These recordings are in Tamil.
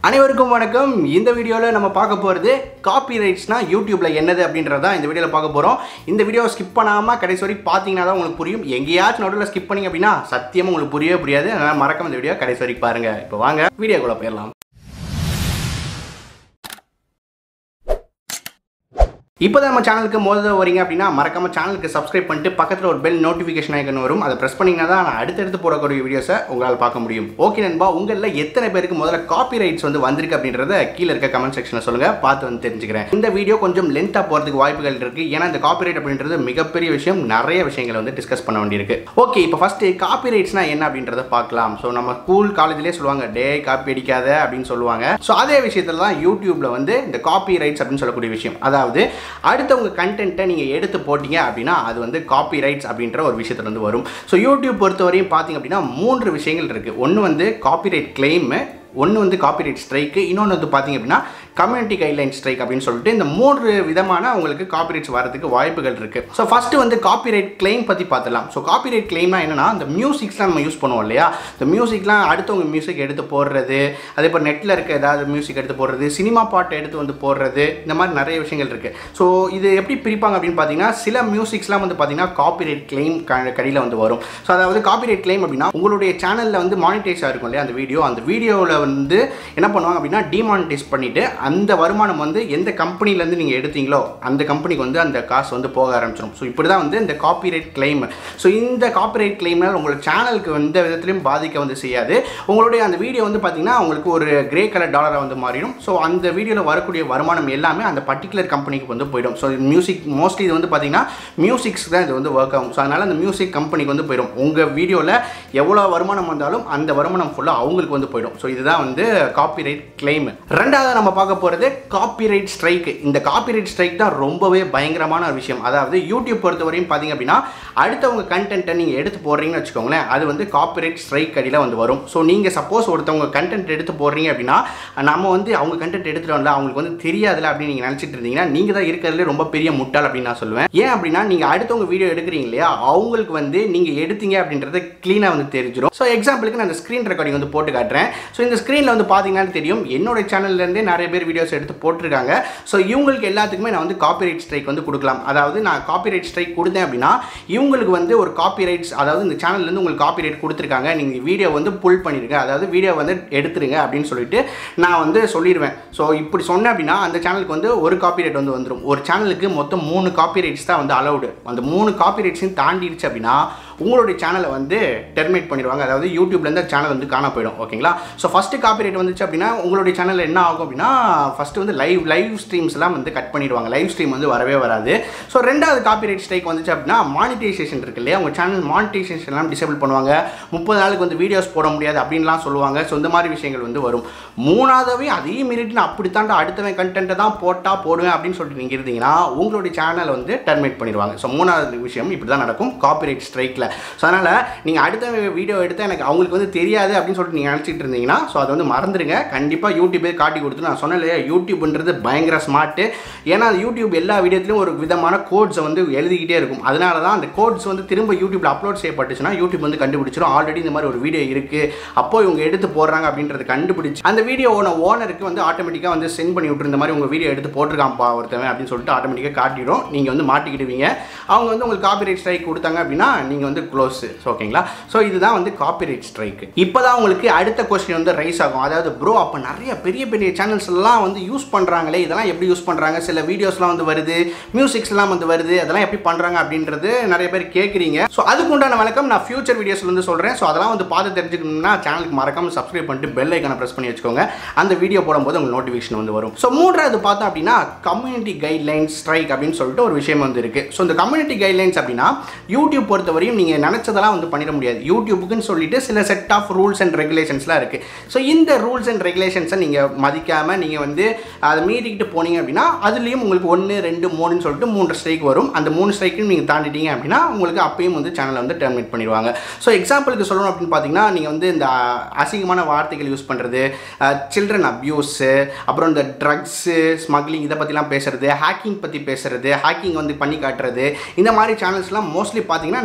அனைவருக்கும் வணக்கம் இந்த வீடியோவில் நம்ம பார்க்க போகிறது காப்பி ரைட்ஸ்னா யூடியூப்பில் என்னது அப்படின்றத இந்த வீடியோவில் பார்க்க போகிறோம் இந்த வீடியோ ஸ்கிப் பண்ணாமல் கடைசி வரைக்கும் பார்த்தீங்கன்னா தான் உங்களுக்கு புரியும் எங்கேயாச்சும் நடுவில் ஸ்கிப் பண்ணீங்க அப்படின்னா சத்தியமாக உங்களுக்கு புரியவே புரியாது அதனால் மறக்காம இந்த வீடியோ கடைசி வரைக்கும் பாருங்கள் இப்போ வாங்க வீடியோக்குள்ளே போயிடலாம் இப்போ தான் நம்ம சேனலுக்கு முதல்ல வரீங்க அப்படின்னா மறக்காம சேனலுக்கு சப்ஸ்கிரைப் பண்ணிட்டு பக்கத்தில் ஒரு பெல் நோட்டிஃபிகேஷன் ஐக்கன் வரும் அதை ப்ரெஸ் பண்ணிங்கன்னா தான் நான் அடுத்தடுத்து போடக்கூடிய வீடியோஸை உங்களால் பார்க்க முடியும் ஓகே நண்பா உங்களில் எத்தனை பேருக்கு முதல்ல காப்பி ரைட்ஸ் வந்து வந்திருக்கு அப்படின்றத கீழே இருக்க கமெண்ட் செக்ஷனில் சொல்லுங்கள் பார்த்து வந்து தெரிஞ்சுக்கிறேன் இந்த வீடியோ கொஞ்சம் லென்த்தாக போகிறதுக்கு வாய்ப்புகள் இருக்குது ஏன்னா இந்த காப்பி ரைட் அப்படின்றது மிகப்பெரிய விஷயம் நிறைய விஷயங்களை வந்து டிஸ்கஸ் பண்ண வேண்டியிருக்கு ஓகே இப்போ ஃபஸ்ட்டு காப்பி ரைட்ஸ்னா என்ன அப்படின்றத பார்க்கலாம் ஸோ நம்ம ஸ்கூல் காலேஜ்லேயே சொல்லுவாங்க டே காப்பி அடிக்காத அப்படின்னு சொல்லுவாங்க ஸோ அதே விஷயத்தில் தான் யூடியூப்பில் வந்து இந்த காப்பி ரைட்ஸ் அப்படின்னு சொல்லக்கூடிய விஷயம் அதாவது அடுத்தவங்க கண்டென்ட்டை நீங்கள் எடுத்து போட்டீங்க அப்படின்னா அது வந்து காப்பி ரைட்ஸ் அப்படின்ற ஒரு விஷயத்துல வந்து வரும் ஸோ யூடியூப் பொறுத்தவரையும் பார்த்தீங்க அப்படின்னா மூன்று விஷயங்கள் இருக்குது ஒன்று வந்து காப்பிரைட் கிளைமு ஒன்று வந்து காப்பிரைட் ஸ்ட்ரைக்கு இன்னொன்று வந்து பார்த்தீங்க அப்படின்னா கம்யூனிட்டி கைட்லைன் ஸ்ட்ரைக் அப்படின்னு சொல்லிட்டு இந்த மூன்று விதமான உங்களுக்கு காப்பிரைட்ஸ் வரதுக்கு வாய்ப்புகள் இருக்குது ஸோ ஃபஸ்ட்டு வந்து காப்பிரைட் கிளைம் பற்றி பார்த்துலாம் ஸோ காப்பிரைட் கிளைம்னா என்னன்னா இந்த மியூசிக்ஸ்லாம் நம்ம யூஸ் பண்ணுவோம் இல்லையா இந்த மியூசிக்லாம் அடுத்தவங்க மியூசிக் எடுத்து போடுறது அதே போல் நெட்டில் இருக்க ஏதாவது மியூசிக் எடுத்து போடுறது சினிமா பாட்டை எடுத்து வந்து போடுறது இந்த மாதிரி நிறைய விஷயங்கள் இருக்குது ஸோ இது எப்படி பிரிப்பாங்க அப்படின்னு பார்த்தீங்கன்னா சில மியூசிக்ஸ்லாம் வந்து பார்த்தீங்கன்னா காப்பிரைட் கிளைம் கடியில் வந்து வரும் ஸோ அதாவது காப்பிரைட் கிளைம் அப்படின்னா உங்களுடைய சேனலில் வந்து மானிட்டைஸ் ஆகிருக்கும் இல்லையா அந்த வீடியோ அந்த வீடியோவில் வந்து என்ன பண்ணுவாங்க அப்படின்னா டிமானிட்டைஸ் பண்ணிவிட்டு அந்த வருமானம் வந்து எந்த கம்பெனிலேருந்து நீங்கள் எடுத்தீங்களோ அந்த கம்பெனிக்கு வந்து அந்த காசு வந்து போக ஆரம்பிச்சிடும் ஸோ இப்படி தான் வந்து இந்த காப்பிரைட் கிளைம் ஸோ இந்த காப்பிரைட் கிளைம்னால் உங்களோட சேனலுக்கு எந்த விதத்துலையும் பாதிக்க வந்து செய்யாது உங்களுடைய அந்த வீடியோ வந்து பார்த்தீங்கன்னா உங்களுக்கு ஒரு கிரே கலர் டாலராக வந்து மாறிடும் ஸோ அந்த வீடியோவில் வரக்கூடிய வருமானம் எல்லாமே அந்த பர்டிகுலர் கம்பெனிக்கு வந்து போயிடும் ஸோ மியூசிக் மோஸ்ட்லி இது வந்து பார்த்தீங்கன்னா மியூசிக்ஸ் தான் இது வந்து ஒர்க் ஆகும் ஸோ அதனால் அந்த மியூசிக் கம்பெனிக்கு வந்து போயிடும் உங்கள் வீடியோவில் எவ்வளோ வருமானம் வந்தாலும் அந்த வருமானம் ஃபுல்லாக அவங்களுக்கு வந்து போயிடும் ஸோ இதுதான் வந்து காப்பிரைட் கிளைம் ரெண்டாவது நம்ம பார்க்க போகிறது காப்பிரைட் ஸ்ட்ரைக் இந்த காப்பிரைட் ஸ்ட்ரைக் தான் ரொம்பவே பயங்கரமான ஒரு விஷயம் அதாவது யூடியூப் பொறுத்தவரையும் பார்த்தீங்க அப்படின்னா அடுத்தவங்க கண்டென்ட்டை நீங்கள் எடுத்து போடுறீங்கன்னு வச்சுக்கோங்களேன் அது வந்து காப்பிரைட் ஸ்ட்ரைக் அடியில் வந்து வரும் ஸோ நீங்கள் சப்போஸ் ஒருத்தவங்க கண்டென்ட் எடுத்து போடுறீங்க அப்படின்னா நம்ம வந்து அவங்க கண்டென்ட் எடுத்துட்டோம்ல அவங்களுக்கு வந்து தெரியாதுல அப்படின்னு நீங்கள் நினச்சிட்டு இருந்தீங்கன்னா நீங்கள் தான் இருக்கிறதுலே ரொம்ப பெரிய முட்டாள் அப்படின்னு நான் சொல்லுவேன் ஏன் அப்படின்னா நீங்கள் அடுத்தவங்க வீடியோ எடுக்கிறீங்க இல்லையா அவங்களுக்கு வந்து நீங்கள் எடுத்தீங்க அப்படின்றது க்ளீனாக வந்து தெரிஞ்சிடும் ஸோ எக்ஸாம்பிளுக்கு நான் இந்த ஸ்க்ரீன் ரெக்கார்டிங் வந்து போட்டு காட்டுறேன் ஸோ இந்த ஸ்க்ரீனில் வந்து பார்த்தீங்கன்னா தெரியும் என்னோட சேனல்லேருந்தே நிறைய பேர் வீடியோஸ் எடுத்து போட்டிருக்காங்க ஸோ இவங்களுக்கு எல்லாத்துக்குமே நான் வந்து காப்பிரைட் ஸ்ட்ரைக் வந்து கொடுக்கலாம் அதாவது நான் காப்பிரைட் ஸ்ட்ரைக் கொடுத்தேன் அப்படின்னா இவங்களுக்கு வந்து ஒரு காப்பிரைட்ஸ் அதாவது இந்த சேனல்லேருந்து உங்களுக்கு காப்பிரைட் கொடுத்துருக்காங்க நீங்கள் வீடியோ வந்து புல் பண்ணிடுங்க அதாவது வீடியோ வந்து எடுத்துருங்க அப்படின்னு சொல்லிட்டு நான் வந்து சொல்லிடுவேன் ஸோ இப்படி சொன்னேன் அப்படின்னா அந்த சேனலுக்கு வந்து ஒரு காப்பிரைட் வந்து வந்துடும் ஒரு சேனலுக்கு மொத்தம் மூணு காப்பிரைட்ஸ் தான் வந்து அலௌடு அந்த மூணு காப்பிரைட்ஸையும் தாண்டிடுச்சு அப்படின்னா உங்களுடைய சேனலை வந்து டெர்மினேட் பண்ணிடுவாங்க அதாவது யூடியூப்லேருந்து சேனல் வந்து காண போயிடும் ஓகேங்களா ஸோ ஃபஸ்ட்டு காப்பிரைட் வந்துச்சு அப்படின்னா உங்களுடைய சேனலில் என்ன ஆகும் அப்படின்னா ஃபஸ்ட்டு வந்து லைவ் லைவ் ஸ்ட்ரீம்ஸ்லாம் வந்து கட் பண்ணிடுவாங்க லைவ் ஸ்ட்ரீம் வந்து வரவே வராது ஸோ ரெண்டாவது காப்பிரைட் ஸ்ட்ரைக் வந்துச்சு அப்படின்னா மானிட்டைசேஷன் இருக்கு இல்லையா உங்கள் சேனல் மானிட்டைசேஷன்லாம் டிசேபிள் பண்ணுவாங்க முப்பது நாளுக்கு வந்து வீடியோஸ் போட முடியாது அப்படின்லாம் சொல்லுவாங்க ஸோ இந்த மாதிரி விஷயங்கள் வந்து வரும் மூணாவதாவே அதே மீறிட்டு நான் அப்படி தாண்டா அடுத்தவன் கண்டென்ட்டை தான் போட்டால் போடுவேன் அப்படின்னு சொல்லிட்டு நீங்கள் இருந்தீங்கன்னா உங்களுடைய சேனலை வந்து டெர்மினேட் பண்ணிடுவாங்க ஸோ மூணாவது விஷயம் இப்படி தான் நடக்கும் காப்பிரைட் ஸ்ட்ரைக்கில் ஸோ அதனால் நீங்கள் அடுத்த வீடியோ எடுத்து எனக்கு அவங்களுக்கு வந்து தெரியாது அப்படின்னு சொல்லிட்டு நீங்கள் நினச்சிட்டு இருந்தீங்கன்னா ஸோ அதை வந்து மறந்துடுங்க கண்டிப்பாக யூடியூபே காட்டி கொடுத்து நான் சொன்னேன் இல்லையா யூடியூப்ன்றது பயங்கர ஸ்மார்ட்டு ஏன்னா யூடியூப் எல்லா வீடியோத்துலையும் ஒரு விதமான கோட்ஸை வந்து எழுதிக்கிட்டே இருக்கும் அதனால தான் அந்த கோட்ஸ் வந்து திரும்ப யூடியூப்பில் அப்லோட் செய்யப்பட்டுச்சுன்னா யூடியூப் வந்து கண்டுபிடிச்சிடும் ஆல்ரெடி இந்த மாதிரி ஒரு வீடியோ இருக்குது அப்போ இவங்க எடுத்து போடுறாங்க அப்படின்றது கண்டுபிடிச்சு அந்த வீடியோவோட ஓனருக்கு வந்து ஆட்டோமேட்டிக்காக வந்து சென்ட் பண்ணி விட்டுரு இந்த மாதிரி உங்கள் வீடியோ எடுத்து போட்டிருக்கான்ப்பா ஒருத்தவன் அப்படின்னு சொல்லிட்டு ஆட்டோமேட்டிக்காக காட்டிடும் நீங்கள் வந்து மாட்டிக்கிடுவீங்க அவங்க வந்து உங்களுக்கு காப்பிரைட் ஸ்ட்ரைக் கொடுத்தாங்க அப்படின்னா நீங்கள் வந்து க்ளோஸ் ஓகேங்களா ஸோ இதுதான் வந்து காப்பிரைட் ஸ்ட்ரைக் இப்போ தான் உங்களுக்கு அடுத்த கொஸ்டின் வந்து ரைஸ் ஆகும் அதாவது ப்ரோ அப்போ நிறைய பெரிய பெரிய சேனல்ஸ் எல்லாம் வந்து யூஸ் பண்ணுறாங்களே இதெல்லாம் எப்படி யூஸ் பண்ணுறாங்க சில வீடியோஸ்லாம் வந்து வருது மியூசிக்ஸ்லாம் வந்து வருது அதெல்லாம் எப்படி பண்ணுறாங்க அப்படின்றது நிறைய பேர் கேட்குறீங்க ஸோ அதுக்கு உண்டான வழக்கம் நான் ஃபியூச்சர் வீடியோஸ்ல வந்து சொல்கிறேன் ஸோ அதெல்லாம் வந்து பார்த்து தெரிஞ்சுக்கணும்னா சேனலுக்கு மறக்காம சப்ஸ்கிரைப் பண்ணிட்டு பெல் ஐக்கனை ப்ரெஸ் பண்ணி வச்சுக்கோங்க அந்த வீடியோ போடும்போது உங்களுக்கு நோட்டிஃபிகேஷன் வந்து வரும் ஸோ மூன்றாவது பார்த்தோம் அப்படின்னா கம்யூனிட்டி கைட்லைன்ஸ் ஸ்ட்ரைக் அப்படின்னு சொல்லிட்டு ஒரு விஷயம் வந்து இருக்குது ஸோ இந்த கம்யூனிட்டி கைட்லைன்ஸ் அப்படின்னா யூடியூப் பொறுத்தவரையும் நீங்கள் நினச்சதெல்லாம் வந்து பண்ணிட முடியாது யூடியூப்புக்குன்னு சொல்லிட்டு சில செட் ஆஃப் ரூல்ஸ் அண்ட் ரெகுலேஷன்ஸ்லாம் இருக்குது ஸோ இந்த ரூல்ஸ் அண்ட் ரெகுலேஷன்ஸை நீங்கள் மதிக்காமல் நீங்கள் வந்து அதை மீறிக்கிட்டு போனீங்க அப்படின்னா அதுலேயும் உங்களுக்கு ஒன்று ரெண்டு மூணுன்னு சொல்லிட்டு மூன்று ஸ்ட்ரைக் வரும் அந்த மூணு ஸ்ட்ரைக்கும் நீங்கள் தாண்டிட்டீங்க அப்படின்னா உங்களுக்கு அப்பயும் வந்து சேனலை வந்து டெர்மினேட் பண்ணிடுவாங்க ஸோ எக்ஸாம்பிளுக்கு சொல்லணும் அப்படின்னு பார்த்தீங்கன்னா நீங்கள் வந்து இந்த அசிங்கமான வார்த்தைகள் யூஸ் பண்ணுறது சில்ட்ரன் அப்யூஸு அப்புறம் இந்த ட்ரக்ஸு ஸ்மக்லிங் இதை பற்றிலாம் பேசுகிறது ஹேக்கிங் பற்றி பேசுகிறது ஹேக்கிங் வந்து பண்ணி காட்டுறது இந்த மாதிரி சேனல்ஸ்லாம் மோஸ்ட்லி பார்த்தீங்கன்னா நிறைய சேனல்ஸ்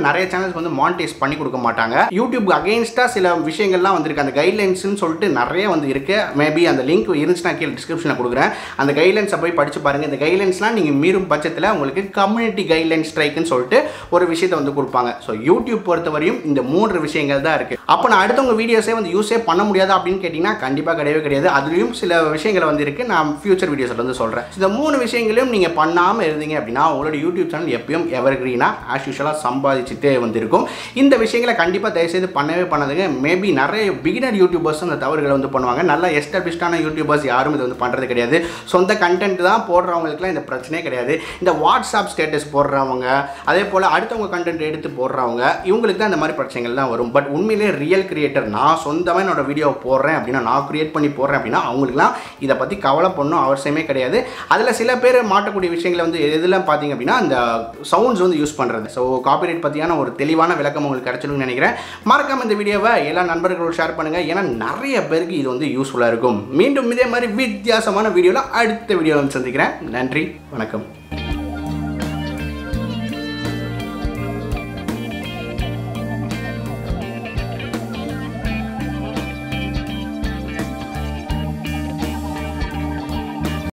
சேனல்ஸ் வந்து மானிட்டைஸ் பண்ணி கொடுக்க மாட்டாங்க யூடியூப் அகைன்ஸ்டாக சில விஷயங்கள்லாம் வந்திருக்கு அந்த கைட்லைன்ஸ்னு சொல்லிட்டு நிறைய வந்து இருக்கு மேபி அந்த லிங்க் இருந்துச்சுன்னா கீழே டிஸ்கிரிப்ஷனில் கொடுக்குறேன் அந்த கைட்லைன்ஸை போய் படிச்சு பாருங்க இந்த கைட்லைன்ஸ்லாம் நீங்கள் மீறும் பட்சத்தில் உங்களுக்கு கம்யூனிட்டி கைட்லைன் ஸ்ட்ரைக்குன்னு சொல்லிட்டு ஒரு விஷயத்தை வந்து கொடுப்பாங்க ஸோ யூடியூப் பொறுத்தவரையும் இந்த மூன்று விஷயங்கள் தான் இருக்கு அப்போ நான் அடுத்தவங்க வீடியோஸே வந்து யூஸே பண்ண முடியாது அப்படின்னு கேட்டிங்கன்னா கண்டிப்பாக கிடையவே கிடையாது அதுலேயும் சில விஷயங்கள் வந்து இருக்கு நான் ஃபியூச்சர் வீடியோஸில் வந்து சொல்கிறேன் இந்த மூணு விஷயங்களையும் நீங்கள் பண்ணாமல் இருந்தீங்க அப்படின்னா உங்களோட யூடியூப் சேனல் எப்பயும் எவர் க்ரீனாக ஆஸ் யூஷுவலாக சம்பாதிச்சுட்டே வந்திருக்கும் இந்த விஷயங்களை கண்டிப்பாக தயவுசெய்து பண்ணவே பண்ணாதுங்க மேபி நிறைய பிகினர் யூடியூபர்ஸ் அந்த தவறுகளை வந்து பண்ணுவாங்க நல்ல எஸ்டாப்ளிஷ்டான யூடியூபர்ஸ் யாரும் இது வந்து பண்ணுறது கிடையாது சொந்த கண்டென்ட் தான் போடுறவங்களுக்குலாம் இந்த பிரச்சனையே கிடையாது இந்த வாட்ஸ்அப் ஸ்டேட்டஸ் போடுறவங்க அதே போல் அடுத்தவங்க கண்டென்ட் எடுத்து போடுறவங்க இவங்களுக்கு தான் இந்த மாதிரி பிரச்சனைகள் தான் வரும் பட் உண்மையிலேயே ரியல் கிரியேட்டர் நான் சொந்தமாக என்னோட வீடியோ போடுறேன் அப்படின்னா நான் கிரியேட் பண்ணி போடுறேன் அப்படின்னா அவங்களுக்குலாம் இதை பற்றி கவலை பண்ணணும் அவசியமே கிடையாது அதில் சில பேர் மாட்டக்கூடிய விஷயங்களை வந்து எதெல்லாம் பார்த்தீங்க அப்படின்னா அந்த சவுண்ட்ஸ் வந்து யூஸ் பண்ணுறது ஸோ காப்பிரைட் பற்றியான ஒரு தெளிவான விளக்கம் உங்களுக்கு கிடைச்சிருக்கும்னு நினைக்கிறேன் மறக்காம இந்த வீடியோவை எல்லா நண்பர்களோட ஷேர் பண்ணுங்கள் ஏன்னா நிறைய பேருக்கு இது வந்து யூஸ்ஃபுல்லாக இருக்கும் மீண்டும் இதே மாதிரி வித்தியாசமான வீடியோவில் அடுத்த வீடியோவில் வந்து சந்திக்கிறேன் நன்றி வணக்கம்